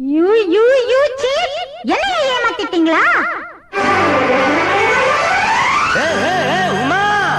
you you you cheap என்னைய ஏமாத்திட்டீங்களா உமா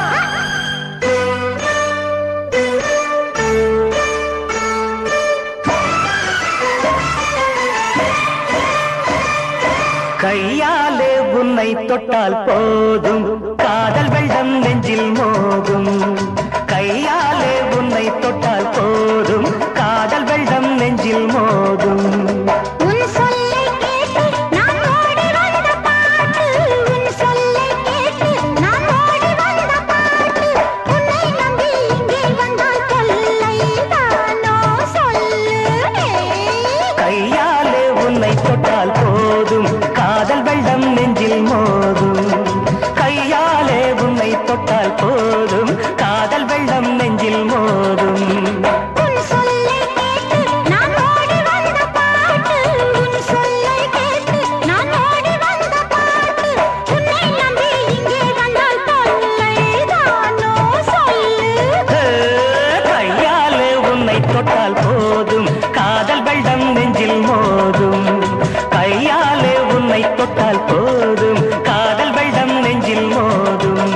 கையாலே உன்னை தொட்டால் போதும் காதல் வெள்ளம் நெஞ்சில் மோதும் கையாலே உன்னை தொட்டால் போதும் காதல் வெள்ளம் நெஞ்சில் மோதும் உன் சொல்லை கேட்டு நான் ஓடி வந்த பாட்டு உன் சொல்லை கேட்டு நான் ஓடி வந்த பாட்டு உன்னை நம்பி இங்கே வந்தால் தொல்லை தானோ சொல்லு கையாலே உன்னை தொட்டால் போதும் காதல் வெள்ளம் நெஞ்சில் மோதும் கையாலே உன்னை தொட்டால் போதும் காதல் வெள்ளம் நெஞ்சில் மோதும் உன் சொல்லை கேட்டு நான் ஓடி வந்த பாட்டு உன் சொல்லை கேட்டு நான் ஓடி வந்த பாட்டு உன்னை நம்பி இங்கே வந்தால் தொல்லை தானோ சொல்லு கையாலே உன்னை தொட்டால் போதும் காதல் வெள்ளம் நெஞ்சில் மோதும் கையாலே உன்னை தொட்டால் போதும் காதல் வெள்ளம் நெஞ்சில் மோதும்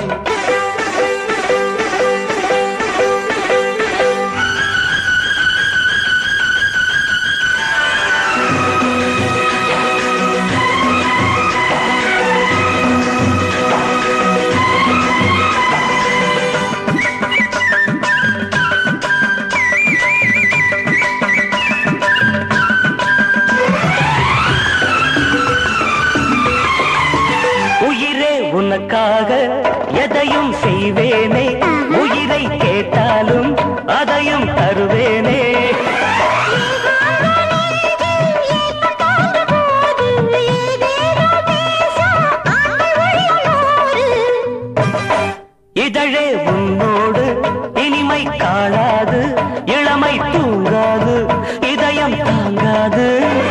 உயிரே உனக்காக எதையும் செய்வேனே உயிரை கேட்டாலும் அதையும் தருவேனே இதழே உன்னோடு இனிமை காணாது இளமை தூங்காது இதயம் தாங்காது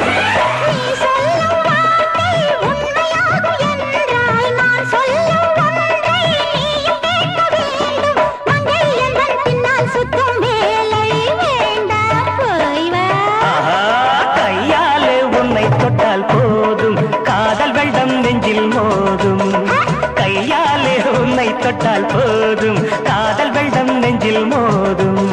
ஆஹா, கையாலே உன்னை தொட்டால் போதும் காதல் வெள்ளம் நெஞ்சில் மோதும் கையாலே உன்னை தொட்டால் போதும் காதல் வெள்ளம் நெஞ்சில் மோதும்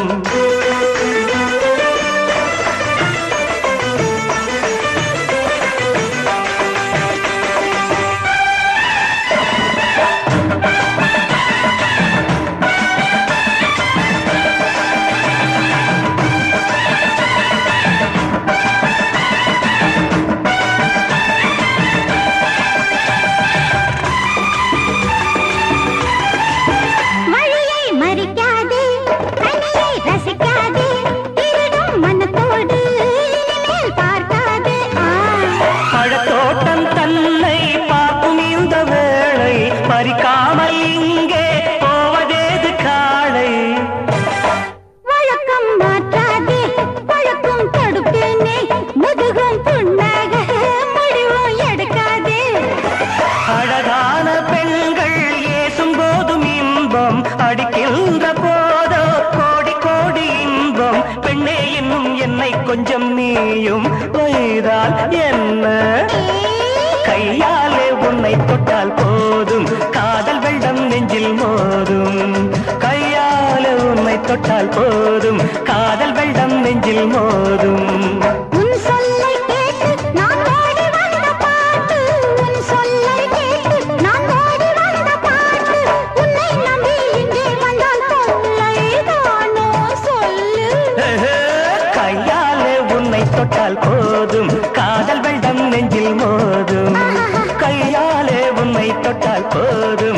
வழியை மறிக்காதே தனியை ரசிக்காதே திருடும் மனத்தோடு இனிமேல் பார்க்காதே ஆ பழத்தோட்டம் தன்னை பார்க்கும் இந்த வேளை பறிக்காமல் இங்கே போவதேது காளை வழக்கம் மாற்றாதே பழக்கம் தடுப்பேனே முதுகும் புண்ணாக முடிவும் எடுக்காதே அழகான பெண்கள் ஏசும் போதும் இன்பம் அடிக்கின்ற போதோ கோடி கோடி இன்பம் பெண்ணே என்னும் என்னை கொஞ்சம் நீயும் வைதால் என்ன கையாலே உன்னை தொட்டால் போதும் காதல் வெள்ளம் நெஞ்சில் மோதும் கையாலே உன்னை தொட்டால் போதும் காதல் வெள்ளம் நெஞ்சில் மோதும் உன் சொல்லை கேட்டு நான் ஓடி வந்த பாட்டு உன் சொல்லை கேட்டு நான் ஓடி வந்த பாட்டு உன்னை நம்பி இங்கே வந்தால் தொல்லை தானோ சொல்லு கையாலே உன்னை தொட்டால் போதும் காதல் வெள்ளம் நெஞ்சில் மோதும் கையாலே உன்னை தொட்டால் போதும்